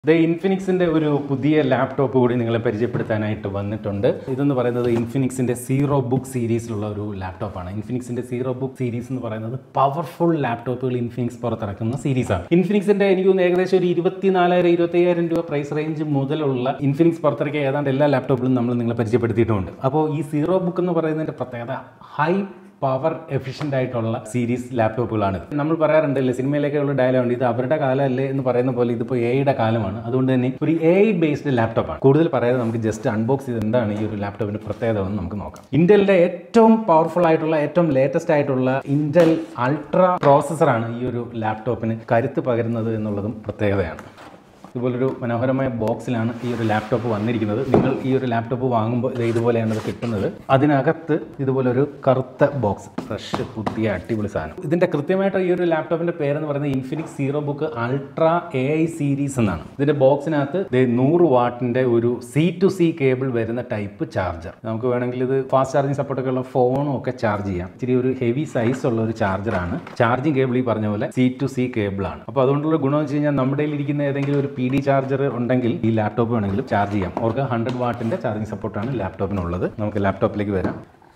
the ഇൻഫിനിക്സിന്റെ ഒരു പുതിയ laptop കൂടി നിങ്ങളെ പരിചയപ്പെടുത്താനായിട്ട് വന്നിട്ടുണ്ട് ഇതെന്ന് പറയുന്നത് ഇൻഫിനിക്സിന്റെ സീറോ ബുക്ക് സീരീസിലുള്ള ഒരു ലാപ്ടോപ്പാണ് ഇൻഫിനിക്സിന്റെ സീറോ ബുക്ക് സീരീസ് എന്ന് പറയുന്നത് പവർഫുൾ ലാപ്ടോപ്പുകൾ ഇൻഫിനിക്സ് പുറത്തിറക്കുന്ന സീരീസാണ് ഇൻഫിനിക്സിന്റെ എനിക്ക് തോന്നുന്നു ഏകദേശം ഒരു ഇരുപത്തിനാലായിരം ഇരുപത്തയ്യായിരം രൂപ പ്രൈസ് റേഞ്ച് മുതലുള്ള ഇൻഫിനിക്സ് പുറത്തിറക്കിയ ഏതാണ്ട് എല്ലാ ലാപ്ടോപ്പുകളും നമ്മൾ നിങ്ങളെ പരിചയപ്പെടുത്തിയിട്ടുണ്ട് അപ്പോൾ ഈ സീറോ ബുക്ക് എന്ന് പറയുന്നതിന്റെ പ്രത്യേകത ഹൈ പവർ എഫിഷ്യൻ്റ് ആയിട്ടുള്ള സീരീസ് ലാപ്ടോപ്പുകളാണ് നമ്മൾ പറയാറുണ്ടല്ലേ സിനിമയിലേക്കുള്ള ഡയലോഗ് ഉണ്ട് ഇത് അവരുടെ കാലമല്ലേ എന്ന് പറയുന്ന പോലെ ഇതിപ്പോൾ എയുടെ കാലമാണ് അതുകൊണ്ട് തന്നെ ഒരു എ ബേസ്ഡ് ലാപ്ടോപ്പാണ് കൂടുതൽ പറയാതെ നമുക്ക് ജസ്റ്റ് അൺബോക്സ് ചെയ്ത് എന്താണ് ഈ ഒരു ലാപ്ടോപ്പിന്റെ പ്രത്യേകത എന്ന് നമുക്ക് നോക്കാം ഇന്റലിന്റെ ഏറ്റവും പവർഫുൾ ആയിട്ടുള്ള ഏറ്റവും ലേറ്റസ്റ്റ് ആയിട്ടുള്ള ഇന്റൽ അൾട്ര പ്രോസസ്സറാണ് ഈ ഒരു ലാപ്ടോപ്പിന് കരുത്ത് പകരുന്നത് എന്നുള്ളതും പ്രത്യേകതയാണ് ഇതുപോലൊരു മനോഹരമായ ബോക്സിലാണ് ഈ ഒരു ലാപ്ടോപ്പ് വന്നിരിക്കുന്നത് നിങ്ങൾ ഈ ഒരു ലാപ്ടോപ്പ് വാങ്ങുമ്പോൾ ഇത് ഇതുപോലെയാണ് ഇത് കിട്ടുന്നത് അതിനകത്ത് ഇതുപോലൊരു കറുത്ത ബോക്സ് ഫ്രഷ് പുതിയ അടിപൊളി സാധനം ഇതിൻ്റെ കൃത്യമായിട്ട് ഈ ഒരു ലാപ്ടോപ്പിൻ്റെ പേരെന്ന് പറയുന്നത് Infinix zero book ultra A I series എന്നാണ് ഇതിൻ്റെ ബോക്സിനകത്ത് ദേ നൂറ് വാട്ടിൻ്റെ ഒരു സി ടു സി കേബിൾ വരുന്ന ടൈപ്പ് ചാർജർ നമുക്ക് വേണമെങ്കിൽ ഇത് ഫാസ്റ്റ് ചാർജിങ് സപ്പോർട്ടൊക്കെ ഉള്ള ഫോണും ഒക്കെ ചാർജ് ചെയ്യാം ഇച്ചിരി ഒരു ഹെവി സൈസ് ഉള്ള ഒരു ചാർജറാണ് ചാർജിങ് കേബിൾ ഈ പറഞ്ഞ പോലെ സി ടു സി കേബിളാണ് അപ്പോൾ അതുകൊണ്ടുള്ള ഗുണം വെച്ച് കഴിഞ്ഞാൽ നമ്മുടെ ഇരിക്കുന്ന ഏതെങ്കിലും ഒരു പി ഡി ചാർജർ ഉണ്ടെങ്കിൽ ഈ ലാപ്ടോപ്പ് വേണമെങ്കിലും ചാർജ് ചെയ്യാം അവർക്ക് ഹൺഡ്രഡ് വാട്ടിൻ്റെ ചാർജിങ് സപ്പോർട്ടാണ് ലാപ്ടോപ്പിനുള്ളത് നമുക്ക് ലാപ്ടോപ്പിലേക്ക് വരാം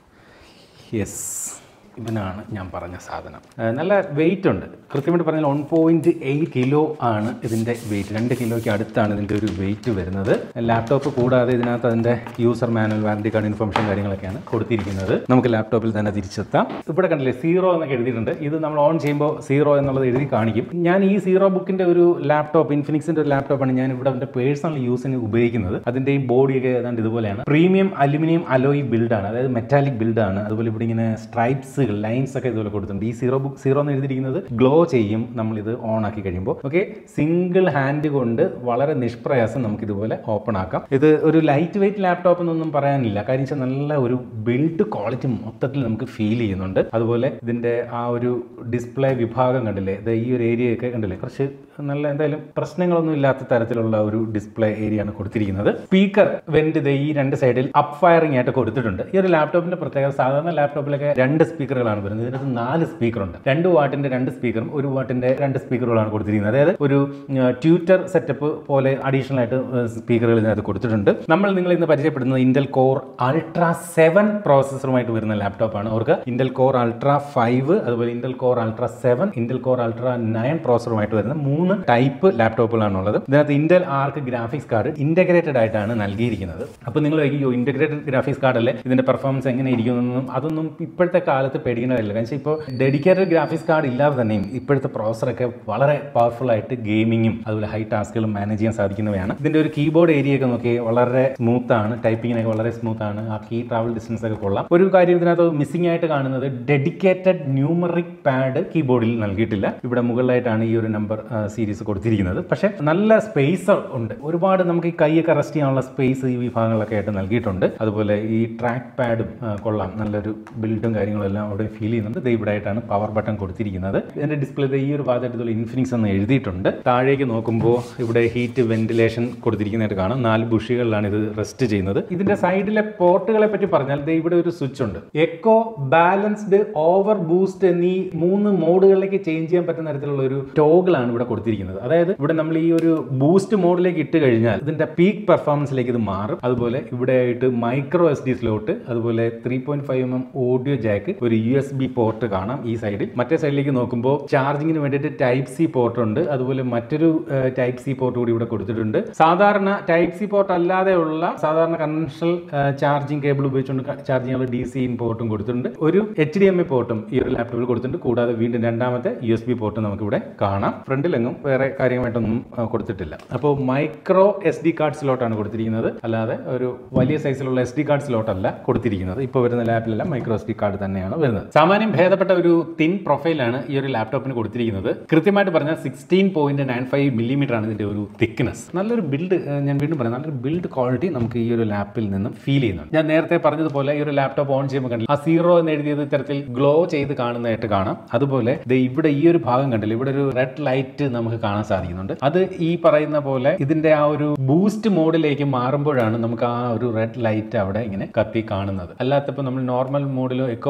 യെസ് ഇവനാണ് ഞാൻ പറഞ്ഞ സാധനം ഏഹ് നല്ല വെയിറ്റ് ഉണ്ട് കൃത്യമായിട്ട് പറഞ്ഞാൽ വൺ പോയിന്റ് എയ്റ്റ് കിലോ ആണ് ഇതിൻ്റെ വെയിറ്റ് രണ്ട് കിലോയ്ക്ക് അടുത്താണ് ഇതിൻ്റെ ഒരു വെയിറ്റ് വരുന്നത് ലാപ്ടോപ്പ് കൂടാതെ ഇതിനകത്ത് അതിൻ്റെ user manual warranty card information കാര്യങ്ങളൊക്കെയാണ് കൊടുത്തിരിക്കുന്നത് നമുക്ക് ലാപ്ടോപ്പിൽ തന്നെ തിരിച്ചെത്താം ഇവിടെ കണ്ടില്ലേ സീറോ എന്നൊക്കെ എഴുതിയിട്ടുണ്ട് ഇത് നമ്മൾ ഓൺ ചെയ്യുമ്പോൾ സീറോ എന്നുള്ളത് എഴുതി കാണിക്കും ഞാൻ ഈ സീറോ ബുക്കിൻ്റെ ഒരു ലാപ്ടോപ്പ് ഇൻഫിനിക്സിൻ്റെ ഒരു ലാപ്ടോപ്പാണ് ഞാൻ ഇവിടെ എൻ്റെ പേഴ്സണൽ യൂസിന് ഉപയോഗിക്കുന്നത് അതിൻ്റെ ഈ ബോഡിയൊക്കെ ഏതാണ്ട് ഇതുപോലെയാണ് പ്രീമിയം അലുമിനിയം അലോയ് ബിൽഡാണ് അതായത് മെറ്റാലിക് ബിൽഡാണ് അതുപോലെ ഇവിടെ ഇങ്ങനെ സ്ട്രൈപ്സുകൾ ലൈൻസ് ഒക്കെ ഇതുപോലെ കൊടുത്തിട്ടുണ്ട് ഈ സീറോ ബുക്ക് സീറോ എന്ന് എഴുതിയിരിക്കുന്നത് ഗ്ലോ ചെയ്യും നമ്മളിത് ഓൺ ആക്കി കഴിയുമ്പോൾ ഓക്കെ സിംഗിൾ ഹാൻഡ് കൊണ്ട് വളരെ നിഷ്പ്രയാസം നമുക്ക് ഇതുപോലെ ഓപ്പൺ ആക്കാം ഇത് ഒരു ലൈറ്റ് വെയിറ്റ് ലാപ്ടോപ്പ് എന്നൊന്നും പറയാനില്ല കാര്യം വെച്ചാൽ നല്ല ഒരു ബിൽഡ് ക്വാളിറ്റി മൊത്തത്തിൽ നമുക്ക് ഫീൽ ചെയ്യുന്നുണ്ട് അതുപോലെ ഇതിൻ്റെ ആ ഒരു ഡിസ്പ്ലേ വിഭാഗം കണ്ടില്ലേ ഇത് ഈ ഒരു ഏരിയയൊക്കെ കണ്ടില്ലേ കുറച്ച് നല്ല എന്തായാലും പ്രശ്നങ്ങളൊന്നും ഇല്ലാത്ത തരത്തിലുള്ള ഒരു ഡിസ്പ്ലേ ഏരിയ ആണ് കൊടുത്തിരിക്കുന്നത് സ്പീക്കർ വെന്റ് ഇത് ഈ രണ്ട് സൈഡിൽ അപ്പ് ഫയറിംഗ് ആയിട്ട് കൊടുത്തിട്ടുണ്ട് ഈ ഒരു ലാപ്ടോപ്പിന്റെ പ്രത്യേകത സാധാരണ ലാപ്ടോപ്പിലൊക്കെ രണ്ട് സ്പീക്കറുകളാണ് വരുന്നത് ഇതിനകത്ത് നാല് സ്പീക്കർ ഉണ്ട് രണ്ട് വാട്ടിന്റെ രണ്ട് സ്പീക്കറും ഒരു വാട്ടിന്റെ രണ്ട് സ്പീക്കറുകളാണ് കൊടുത്തിരിക്കുന്നത് അതായത് ഒരു ട്യൂറ്റർ സെറ്റപ്പ് പോലെ അഡീഷണൽ ആയിട്ട് സ്പീക്കറുകൾ ഇതിനകത്ത് കൊടുത്തിട്ടുണ്ട് നമ്മൾ നിങ്ങൾ ഇന്ന് പരിചയപ്പെടുന്നത് ഇന്റൽ കോർ അൾട്ര സെവൻ പ്രോസസ്സറുമായിട്ട് വരുന്ന ലാപ്ടോപ്പാണ് അവർക്ക് ഇന്റൽ കോർ അൾട്ര ഫൈവ് അതുപോലെ Intel core ultra seven Intel core ultra nine പ്രോസറുമായിട്ട് വരുന്ന മൂന്ന് ടൈപ്പ് ലാപ്ടോപ്പുകളാണ് ഉള്ളത് ഇതിനകത്ത് Intel arc graphics card integrated ആയിട്ടാണ് നൽകിയിരിക്കുന്നത് അപ്പോൾ നിങ്ങൾ അയ്യോ ഇന്റഗ്രേറ്റഡ് ഗ്രാഫിക്സ് കാർഡ് അല്ലേ ഇതിന്റെ പെർഫോമൻസ് എങ്ങനെ ഇരിക്കുന്നതെന്നും അതൊന്നും ഇപ്പോഴത്തെ കാലത്ത് പേടിക്കേണ്ടതില്ല കാരണം വെച്ചാൽ ഇപ്പോൾ ഡെഡിക്കേറ്റഡ് ഗ്രാഫിക്സ് കാർഡ് ഇല്ലാതെ തന്നെയും ഇപ്പോഴത്തെ പ്രോസറൊക്കെ വളരെ പവർഫുൾ ആയിട്ട് ഗെയിമിങ്ങും അതുപോലെ ഹൈ ടാസ്കുകളും മാനേജ് ചെയ്യാൻ സാധിക്കുന്നവയാണ് ഇതിന്റെ ഒരു കീബോർഡ് ഏരിയ ഒക്കെ നോക്കി വളരെ സ്മൂത്ത് ആണ് ടൈപ്പിങ്ങിനൊക്കെ വളരെ സ്മൂത്ത് ആണ് ആ കീ ട്രാവൽ ഡിസ്റ്റൻസ് ഒക്കെ കൊള്ളാം ഒരു കാര്യം ഇതിനകത്ത് മിസ്സിംഗ് ആയിട്ട് കാണുന്നത് ഡെഡിക്കേറ്റഡ് ന്യൂമറിക് പാഡ് കീബോർഡിൽ നൽകിയിട്ടില്ല ഇവിടെ മുകളിലായിട്ടാണ് ഈ ഒരു നമ്പർ സീരീസ് കൊടുത്തിരിക്കുന്നത് പക്ഷേ നല്ല സ്പേസ് ഉണ്ട് ഒരുപാട് നമുക്ക് ഈ കൈയൊക്കെ റെസ്റ്റ് ചെയ്യാനുള്ള സ്പേസ് ഈ വിഭാഗങ്ങളിലൊക്കെ ആയിട്ട് നൽകിയിട്ടുണ്ട് അതുപോലെ ഈ ട്രാക്ക് പാഡും കൊള്ളാം നല്ലൊരു ബിൽഡും കാര്യങ്ങളും എല്ലാം അവിടെ ഫീൽ ചെയ്യുന്നുണ്ട് ദേ ഇവിടെ ആയിട്ടാണ് പവർ ബട്ടൺ കൊടുത്തിരിക്കുന്നത് ഇതിന്റെ ഡിസ്പ്ലേ ഈ ഒരു ഭാഗത്തായിട്ട് ഇതുപോലെ ഇൻഫിനിക്സ് എന്ന് എഴുതിയിട്ടുണ്ട് താഴേക്ക് നോക്കുമ്പോൾ ഇവിടെ ഹീറ്റ് വെന്റിലേഷൻ കൊടുത്തിരിക്കുന്നതായിട്ട് കാണാം നാല് ബുഷികളിലാണ് ഇത് റെസ്റ്റ് ചെയ്യുന്നത് ഇതിന്റെ സൈഡിലെ പോർട്ടുകളെ പറ്റി പറഞ്ഞാൽ ദേ ഇവിടെ ഒരു സ്വിച്ച് ഉണ്ട് എക്കോ ബാലൻസ്ഡ് ഓവർ ബൂസ്റ്റ് എന്നീ മൂന്ന് മോഡുകളിലേക്ക് ചേഞ്ച് ചെയ്യാൻ പറ്റുന്ന തരത്തിലുള്ള ഒരു ടോഗിളാണ് ഇവിടെ കൊടുത്തിരിക്കുന്നത് അതായത് ഇവിടെ നമ്മൾ ഈ ഒരു ബൂസ്റ്റ് മോഡിലേക്ക് ഇട്ട് കഴിഞ്ഞാൽ ഇതിന്റെ പീക്ക് പെർഫോമൻസിലേക്ക് ഇത് മാറും അതുപോലെ ഇവിടെ ആയിട്ട് മൈക്രോ എസ് ഡി സ്ലോട്ട് അതുപോലെ three point five M M audio jack ഒരു യു എസ് ബി പോർട്ട് കാണാം ഈ സൈഡിൽ മറ്റേ സൈഡിലേക്ക് നോക്കുമ്പോൾ ചാർജിങ്ങിന് വേണ്ടിയിട്ട് ടൈപ്പ് സി പോർട്ട് ഉണ്ട് അതുപോലെ മറ്റൊരു ടൈപ്പ് സി പോർട്ട് കൂടി ഇവിടെ കൊടുത്തിട്ടുണ്ട് സാധാരണ ടൈപ്പ് സി പോർട്ട് അല്ലാതെയുള്ള സാധാരണ കൺവെൻഷണൽ ചാർജിങ് കേബിൾ ഉപയോഗിച്ചുകൊണ്ട് ചാർജ് ചെയ്യാനുള്ള ഡി സി ഇൻ പോർട്ടും കൊടുത്തിട്ടുണ്ട് ഒരു എച്ച് ഡി എം ഐ പോർട്ടും ഈ ഒരു ലാപ്ടോപ്പിൽ കൊടുത്തിട്ടുണ്ട് കൂടാതെ വീണ്ടും രണ്ടാമത്തെ യു എസ് ബി പോർട്ട് നമുക്ക് ഇവിടെ കാണാം ഫ്രണ്ടിലെങ്ങും വേറെ കാര്യമായിട്ടൊന്നും ആ, കൊടുത്തിട്ടില്ല അപ്പോൾ മൈക്രോ എസ് ഡി കാർഡ് സ്ലോട്ടാണ് കൊടുത്തിരിക്കുന്നത് അല്ലാതെ ഒരു വലിയ സൈസിലുള്ള എസ് ഡി കാർഡ് സ്ലോട്ട് അല്ല കൊടുത്തിരിക്കുന്നത് ഇപ്പോൾ വരുന്ന ലാപ്പിലെല്ലാം മൈക്രോ എസ് ഡി കാർഡ് തന്നെയാണ് വരുന്നത് സാമാന്യം ഭേദപ്പെട്ട ഒരു തിൻ പ്രൊഫൈലാണ് ഈ ഒരു ലാപ്ടോപ്പിന് കൊടുത്തിരിക്കുന്നത് കൃത്യമായിട്ട് പറഞ്ഞാൽ sixteen point nine five millimetre ആണ് ഇതിന്റെ ഒരു തിക്നെസ് നല്ലൊരു ബിൽഡ് ഞാൻ വീണ്ടും പറയാം നല്ലൊരു ബിൽഡ് ക്വാളിറ്റി നമുക്ക് ഈ ഒരു ലാപ്പിൽ നിന്നും ഫീൽ ചെയ്യുന്നുണ്ട് ഞാൻ നേരത്തെ പറഞ്ഞതുപോലെ ഈ ഒരു ലാപ്ടോപ്പ് ഓൺ ചെയ്യുമ്പോൾ കണ്ടില്ല ആ സീറോ എന്ന് എഴുതിയത് ഇത്തരത്തിൽ ഗ്ലോ ചെയ്ത് കാണുന്നതായിട്ട് കാണാം അതുപോലെ ദേ ഇവിടെ ഈ ഒരു ഭാഗം കണ്ടില്ല ഇവിടെ ഒരു റെഡ് ലൈറ്റ് നമുക്ക് കാണാൻ സാധിക്കുന്നുണ്ട് അത് ഈ പറയുന്ന പോലെ ഇതിന്റെ ആ ഒരു ബൂസ്റ്റ് മോഡിലേക്ക് മാറുമ്പോഴാണ് നമുക്ക് ആ ഒരു റെഡ് ലൈറ്റ് അവിടെ ഇങ്ങനെ കത്തി കാണുന്നത് അല്ലാത്തപ്പോൾ നമ്മൾ നോർമൽ മോഡിലോ എക്കോ മോഡിലോ ഇട്ട്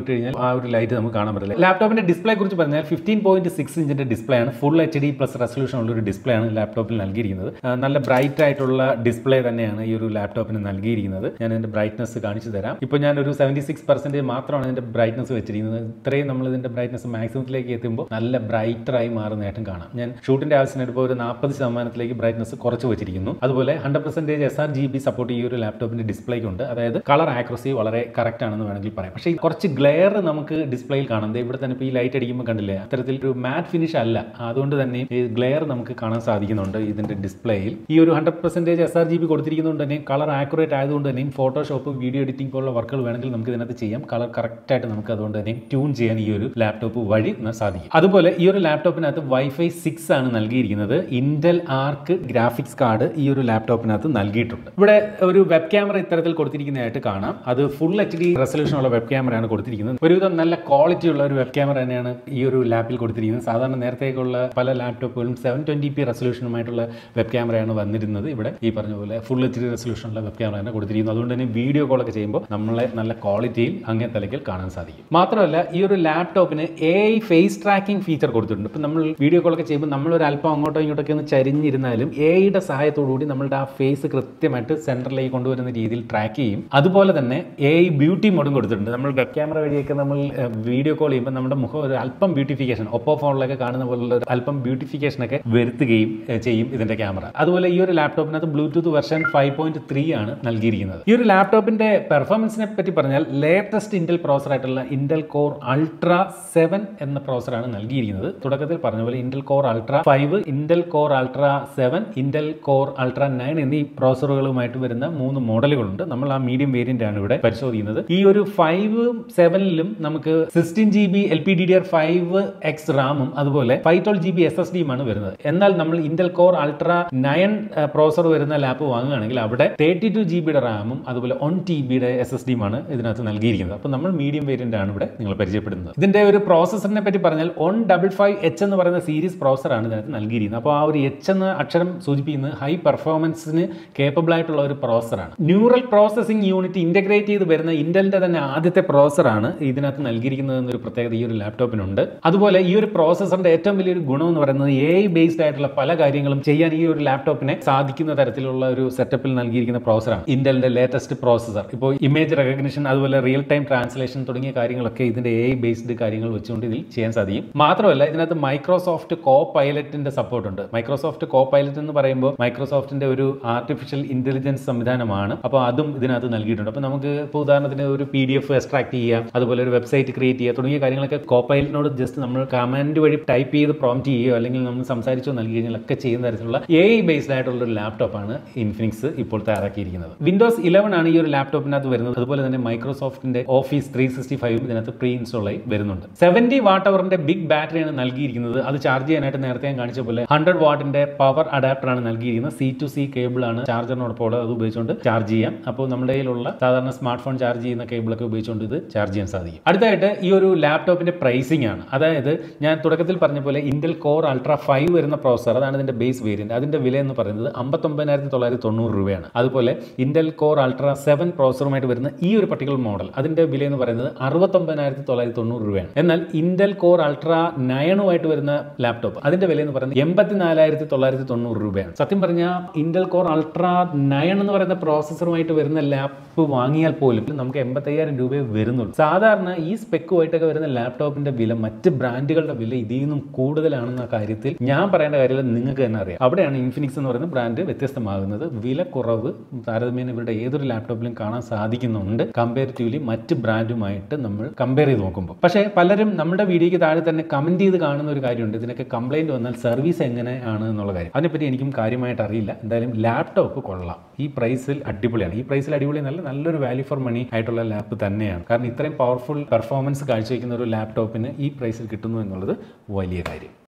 ഇട്ട് കഴിഞ്ഞാൽ ആ ഒരു ലൈറ്റ് നമുക്ക് കാണാൻ പറ്റില്ല ലാപ്ടോപ്പിന്റെ ഡിസ്പ്ലേ കുറിച്ച് പറഞ്ഞാൽ ഫിഫ്റ്റീൻ പോയിന്റ് സിക്സ് ഇഞ്ചിന്റെ ഡിസ്പ്ലേ ആണ് full H D plus resolution ഉള്ള ഒരു ഡിസ്പ്ലേ ആണ് ലാപ്ടോപ്പിൽ നൽകിയിരിക്കുന്നത് ആ, നല്ല ബ്രൈറ്റ് ആയിട്ടുള്ള ഡിസ്പ്ലേ തന്നെയാണ് ഈ ഒരു ലാപ്ടോപ്പിന് നൽകിയിരിക്കുന്നത് ഞാൻ ഇതിന്റെ ബ്രൈറ്റ്നസ് കാണിച്ചു തരാം ഇപ്പോൾ ഞാൻ ഒരു സെവൻറ്റി സിക്സ് പെർസെൻറ്റേജ് മാത്രമാണ് ഇതിന്റെ ബ്രൈറ്റ്നസ് വെച്ചിരിക്കുന്നത് ഇത്രയും നമ്മൾ ഇതിന്റെ ബ്രൈറ്റ്നസ് മാക്സിമത്തിലേക്ക് എത്തുമ്പോൾ നല്ല ബ്രൈറ്ററായി മാറുന്നതായിട്ടും കാണാം ഞാൻ ഷൂട്ടിന്റെ ആവശ്യത്തിന് ഇപ്പോൾ ഒരു നാൽപ്പത് ശതമാനത്തിലേക്ക് ബ്രൈറ്റ്നസ് കുറച്ച് വെച്ചിരിക്കുന്നു അതുപോലെ hundred percentage S R G B support ഈ ഒരു ലാപ്ടോപ്പിന്റെ ഡിസ്പ്ലേക്ക് ഉണ്ട് അതായത് കളർ ആക്യുറസി വളരെ കറക്റ്റ് ആണെന്ന് വേണമെങ്കിൽ പറയാം പക്ഷേ ഈ കുറച്ച് ഗ്ലെയർ നമുക്ക് ഡിസ്പ്ലേയിൽ കാണാം ദേ ഇവിടെ തന്നെ ഇപ്പോൾ ഈ ലൈറ്റ് അടിക്കുമ്പോൾ കണ്ടില്ലേ അത്തരത്തിൽ ഒരു മാറ്റ് ഫിനിഷ് അല്ല അതുകൊണ്ട് തന്നെ ഈ ഗ്ലെയർ നമുക്ക് കാണാൻ സാധിക്കുന്നുണ്ട് ഇതിന്റെ ഡിസ്പ്ലേയിൽ ഈ ഒരു hundred percentage S R G B കൊടുത്തിരിക്കുന്നതുകൊണ്ട് തന്നെ കളർ ആക്യുറേറ്റ് ആയതുകൊണ്ട് തന്നെയും ഫോട്ടോഷോപ്പ് വീഡിയോ എഡിറ്റിംഗ് പോലുള്ള വർക്കുകൾ വേണമെങ്കിൽ നമുക്ക് ഇതിനകത്ത് ചെയ്യാം കളർ കറക്റ്റ് ആയിട്ട് നമുക്ക് അതുകൊണ്ട് തന്നെ ട്യൂൺ ചെയ്യാൻ ഈ ഒരു ലാപ്ടോപ്പ് വഴി ന- സാധിക്കും അതുപോലെ ഈ ഒരു ലാപ്ടോപ്പിനകത്ത് വൈഫൈ സിക്സ് ആണ് നൽകിയിരിക്കുന്നത് ഇന്റൽ ആർക്ക് ഗ്രാഫിക്സ് കാർഡ് ഈ ഒരു ലാപ്ടോപ്പിനകത്ത് നൽകിയിട്ടുണ്ട് ഇവിടെ ഒരു വെബ് ക്യാമറ ഇത്തരത്തിൽ കൊടുത്തിരിക്കുന്നതായിട്ട് കാണാം അത് full H D resolution web വെബ് ക്യാമറയാണ് കൊടുത്തിരിക്കുന്നത് ഒരുവിധം നല്ല ക്വാളിറ്റി ഉള്ള ഒരു വെബ് ക്യാമറ തന്നെയാണ് ഈ ഒരു ലാപ്പിൽ കൊടുത്തിരിക്കുന്നത് സാധാരണ നേരത്തേക്കുള്ള പല ലാപ്ടോപ്പുകളും സെവൻ ട്വന്റി പി റെസൊല്യൂഷനുമായിട്ടുള്ള വെബ് ക്യാമറയാണ് വന്നിരുന്നത് ഇവിടെ ഈ പറഞ്ഞ പോലെ ഫുൾ എച്ച് ഡി റെസൊല്യൂഷനുള്ള വെബ് ക്യാമറയാണ് കൊടുത്തിരിക്കുന്നത് അതുകൊണ്ട് തന്നെ വീഡിയോ കോളൊക്കെ ചെയ്യുമ്പോൾ നമ്മളെ നല്ല ക്വാളിറ്റിയിൽ അങ്ങേ തലയ്ക്കൽ കാണാൻ സാധിക്കും മാത്രമല്ല ഈ ഒരു ലാപ്ടോപ്പിന് A I face tracking feature കൊടുത്തിട്ടുണ്ട് ഇപ്പം നമ്മൾ വീഡിയോ കോളൊക്കെ ചെയ്യുമ്പോൾ നമ്മൾ ഒരു അല്പം അങ്ങോട്ടോ ഇങ്ങോട്ടൊക്കെ ഒന്ന് ചരിഞ്ഞിരുന്നാലും എ ഐയുടെ സഹായത്തോടു കൂടി നമ്മളുടെ ആ ഫേസ് കൃത്യമായിട്ട് സെൻറ്ററിലേക്ക് കൊണ്ടുവരുന്ന രീതിയിൽ ട്രാക്ക് ചെയ്യും അതുപോലെ തന്നെ എ ഐ ബ്യൂട്ടി മോഡും കൊടുത്തിട്ടുണ്ട് നമ്മൾ വെബ് ക്യാമറ വഴിയൊക്കെ നമ്മൾ വീഡിയോ കോൾ ചെയ്യുമ്പോൾ നമ്മുടെ മുഖം ഒരു അല്പം ബ്യൂട്ടിഫിക്കേഷൻ ഒപ്പോ ഫോണിലൊക്കെ കാണുന്ന പോലുള്ള ഒരു അല്പം ബ്യൂട്ടിഫിക്കേഷൻ ഒക്കെ വരുത്തുകയും ഏഹ്, ചെയ്യും ഇതിന്റെ ക്യാമറ അതുപോലെ ഈ ഒരു ലാപ്ടോപ്പിനകത്ത് Bluetooth version five point three ആണ് നൽകിയിരിക്കുന്നത് ഈ ഒരു ലാപ്ടോപ്പിന്റെ പെർഫോമൻസിനെ പറ്റി പറഞ്ഞാൽ ലേറ്റസ്റ്റ് ഇന്റൽ പ്രോസർ ആയിട്ടുള്ള ഇന്റൽ കോർ അൾട്ര സെവൻ എന്ന പ്രോസറാണ് നൽകിയിരിക്കുന്നത് തുടക്കത്തിൽ പറഞ്ഞ പോലെ Intel core ultra five Intel core ultra seven Intel core ultra nine എന്നീ പ്രോസറുകളുമായിട്ട് വരുന്ന മൂന്ന് മോഡലുകളുണ്ട് നമ്മൾ ആ മീഡിയം വേരിയന്റ് ആണ് ഇവിടെ പരിശോധിക്കുന്നത് ഈ ഒരു ഫൈവും സെവനിലും നമുക്ക് sixteen G B L P D D R five X റാമും അതുപോലെ five twelve G B S S ഡിയുമാണ് വരുന്നത് എന്നാൽ നമ്മൾ Intel core ultra nine processor വരുന്ന ലാപ്പ് വാങ്ങുകയാണെങ്കിൽ അവിടെ തേർട്ടി ടു ജി ബിയുടെ റാമും അതുപോലെ വൺ ടി ബിയുടെ എസ് എസ് ഡിയുമാണ് ഇതിനകത്ത് നൽകിയിരിക്കുന്നത് അപ്പോൾ നമ്മൾ മീഡിയം വേരിയന്റ് ആണ് ഇവിടെ നിങ്ങൾ പരിചയപ്പെടുന്നത് ഇതിന്റെ ഒരു പ്രോസസറിനെ പറ്റി പറഞ്ഞാൽ വൺ ഡബിൾ ഫൈവ് എച്ച് എന്ന് പറയുന്ന സീരീസ് പ്രോസറാണ് ഇതിനകത്ത് നൽകിയിരിക്കുന്നത് അപ്പോൾ ആ ഒരു എച്ച് എന്ന അക്ഷരം സൂചിപ്പിക്കുന്നത് ഹൈ പെർഫോമൻസിന് കേപ്പബിൾ ആയിട്ടുള്ള ഒരു പ്രോസറാണ് ന്യൂറൽ പ്രോസസിംഗ് യൂണിറ്റ് ഇന്റഗ്രേറ്റ് ചെയ്ത് വരുന്ന ഇന്റലിന്റെ തന്നെ ആദ്യത്തെ പ്രോസറാണ് ഇതിനകത്ത് നൽകിയിരിക്കുന്നത് എന്നൊരു പ്രത്യേകത ഈ ഒരു ലാപ്ടോപ്പിനുണ്ട് അതുപോലെ ഈ ഒരു പ്രോസസറിന്റെ ഏറ്റവും വലിയൊരു ഗുണം എന്ന് പറയുന്നത് എ ഐ ബേസ്ഡ് ആയിട്ടുള്ള പല കാര്യങ്ങളും ചെയ്യാൻ ഈ ഒരു ലാപ്ടോപ്പിനെ സാധിക്കുന്ന തരത്തിലുള്ള ഒരു സെറ്റപ്പിൽ നൽകിയിരിക്കുന്ന പ്രോസറാണ് ഇന്റലിന്റെ ലേറ്റസ്റ്റ് പ്രോസസർ ഇപ്പോൾ ഇമേജ് റെക്കഗ്നിഷൻ അതുപോലെ റിയൽ ടൈം ട്രാൻസ്ലേഷൻ തുടങ്ങിയ കാര്യങ്ങളൊക്കെ ഇതിന്റെ എ ഐ ബേസ്ഡ് കാര്യങ്ങൾ വെച്ചുകൊണ്ട് ഇതിൽ ചെയ്യാൻ സാധിക്കും മാത്രമല്ല ഇതിനകത്ത് മൈക്രോസോഫ്റ്റ് കോ പൈലറ്റിന്റെ സപ്പോർട്ട് ഉണ്ട് മൈക്രോസോഫ്റ്റ് കോ പൈലറ്റ് എന്ന് പറയുമ്പോൾ മൈക്രോസോഫ്റ്റിന്റെ ഒരു ആർട്ടിഫിഷ്യൽ ഇന്റലിജൻസ് സംവിധാനമാണ് അപ്പോൾ അതും ഇതിനകത്ത് നൽകിയിട്ടുണ്ട് അപ്പോൾ നമുക്ക് ഇപ്പോൾ ഉദാഹരണത്തിന് ഒരു പി ഡി എഫ് എക്സ്ട്രാക്ട് ചെയ്യാം അതുപോലെ ഒരു വെബ്സൈറ്റ് ക്രിയേറ്റ് ചെയ്യുക തുടങ്ങിയ കാര്യങ്ങളൊക്കെ കോ പൈലറ്റിനോട് ജസ്റ്റ് നമ്മൾ കമന്റ് വഴി ടൈപ്പ് ചെയ്ത് പ്രോംപ്റ്റ് ചെയ്യുകയോ അല്ലെങ്കിൽ നമ്മൾ സംസാരിച്ചോ നൽകി കഴിഞ്ഞാൽ ഒക്കെ ചെയ്യുന്ന തരത്തിലുള്ള എ ഐ ബേസ്ഡ് ആയിട്ടുള്ള ഒരു ലാപ്ടോപ്പാണ് ഇൻഫിനിക്സ് ഇപ്പോൾ തയ്യാറാക്കിയിരിക്കുന്നത് വിൻഡോസ് ഇലവൻ ആണ് ഈ ഒരു ലാപ്ടോപ്പിനകത്ത് വരുന്നത് അതുപോലെ തന്നെ മൈക്രോസോഫ്റ്റിന്റെ ഓഫീസ് ത്രീ സിക്സ്റ്റി ഫൈവ് ഇതിനകത്ത് പ്രീ ഇൻസ്റ്റാൾ ആയി വരുന്നുണ്ട് സെവന്റി വാട്ട് അവറിന്റെ ബിഗ് ബാറ്ററിയാണ് നൽകിയിരിക്കുന്നത് അത് ചാർജ് ചെയ്യാനായിട്ട് നേരത്തെ ഞാൻ കാണിച്ച പോലെ ഹൺഡ്രഡ് വാട്ടിന്റെ പവർ അഡാപ്റ്റർ ആണ് നൽകിയിരിക്കുന്നത് സി ടു സി കേബിൾ ആണ് ചാർജറിനോടൊപ്പം ഉള്ളത് അത് ഉപയോഗിച്ചുകൊണ്ട് ചാർജ് ചെയ്യാം അപ്പോൾ നമ്മുടെ കയ്യിലുള്ള സാധാരണ സ്മാർട്ട് ഫോൺ ചാർജ് ചെയ്യുന്ന കേബിളൊക്കെ ഉപയോഗിച്ചുകൊണ്ട് ഇത് ചാർജ് ചെയ്യാൻ സാധിക്കും അടുത്തായിട്ട് ഈ ഒരു ലാപ്ടോപ്പിന്റെ പ്രൈസിംഗ് ആണ് അതായത് ഞാൻ തുടക്കത്തിൽ പറഞ്ഞ പോലെ ഇന്റൽ കോർ അൾട്ര ഫൈവ് വരുന്ന പ്രോസർ അതാണ് ഇതിന്റെ ബേസ് വേരിയന്റ് അതിന്റെ വില എന്ന് പറയുന്നത് അമ്പത്തൊമ്പതിനായിരത്തി തൊള്ളായിരത്തി തൊണ്ണൂറ് രൂപയാണ് അതുപോലെ ഇന്റൽ കോർ അൾട്ര സെവൻ പ്രോസറുമായിട്ട് വരുന്ന ഈ ഒരു പർട്ടിക്കുലർ മോഡൽ അതിന്റെ വില എന്ന് പറയുന്നത് അറുപത്തൊമ്പതിനായിരത്തി തൊള്ളായിരത്തി തൊണ്ണൂറ് രൂപയാണ് എന്നാൽ ഇന്റൽ കോർ അൾട്ര നയനുമായിട്ട് വരുന്ന ലാപ്ടോപ്പ് അതിന്റെ വില എന്ന് പറയുന്നത് എൺപത്തിനാലായിരത്തി തൊള്ളായിരത്തി തൊണ്ണൂറ് രൂപയാണ് സത്യം പറഞ്ഞാൽ ഇന്റൽ കോർ അൾട്ര നയൻ എന്ന് പറയുന്ന പ്രോസസ്സറുമായിട്ട് വരുന്ന ലാപ്പ് വാങ്ങിയാൽ പോലും നമുക്ക് എൺപത്തയ്യായിരം രൂപയെ വരുന്നുള്ളൂ സാധാരണ ഈ സ്പെക്കുമായിട്ടൊക്കെ വരുന്ന ലാപ്ടോപ്പിന്റെ വില മറ്റ് ബ്രാൻഡുകളുടെ വില ഇതിൽ നിന്നും കൂടുതലാണെന്ന കാര്യത്തിൽ ഞാൻ പറയേണ്ട കാര്യമില്ല നിങ്ങൾക്ക് തന്നെ അറിയാം അവിടെയാണ് ഇൻഫിനിക്സ് എന്ന് പറയുന്ന ബ്രാൻഡ് വ്യത്യസ്തമാകുന്നത് വില കുറവ് താരതമ്യേന ഇവരുടെ ഏതൊരു ലാപ്ടോപ്പിലും കാണാൻ സാധിക്കുന്നുണ്ട് കമ്പാരിറ്റീവ്ലി മറ്റ് ബ്രാൻഡുമായിട്ട് നമ്മൾ കമ്പയർ ചെയ്ത് നോക്കുമ്പോൾ പക്ഷേ പലരും നമ്മുടെ വീഡിയോയ്ക്ക് താഴെ തന്നെ കമന്റ് ചെയ്ത് കാണുന്ന ഒരു കാര്യമുണ്ട് ഇതിനൊക്കെ കംപ്ലൈന്റ് വന്നാൽ സർവീസ് എങ്ങനെയാണ് എന്നുള്ള കാര്യം അതിനെപ്പറ്റി എനിക്കും കാര്യമായിട്ട് അറിയില്ല എന്തായാലും ലാപ്ടോപ്പ് കൊള്ളാം ഈ പ്രൈസിൽ അടിപൊളിയാണ് ഈ പ്രൈസിൽ അടിപൊളി നല്ല നല്ലൊരു വാല്യൂ ഫോർ മണി ആയിട്ടുള്ള ലാപ്പ് തന്നെയാണ് കാരണം ഇത്രയും പവർഫുൾ പെർഫോമൻസ് കാഴ്ചവെക്കുന്ന ഒരു ലാപ്ടോപ്പിന് ഈ പ്രൈസിൽ കിട്ടുന്നു എന്നുള്ളത് വലിയ കാര്യം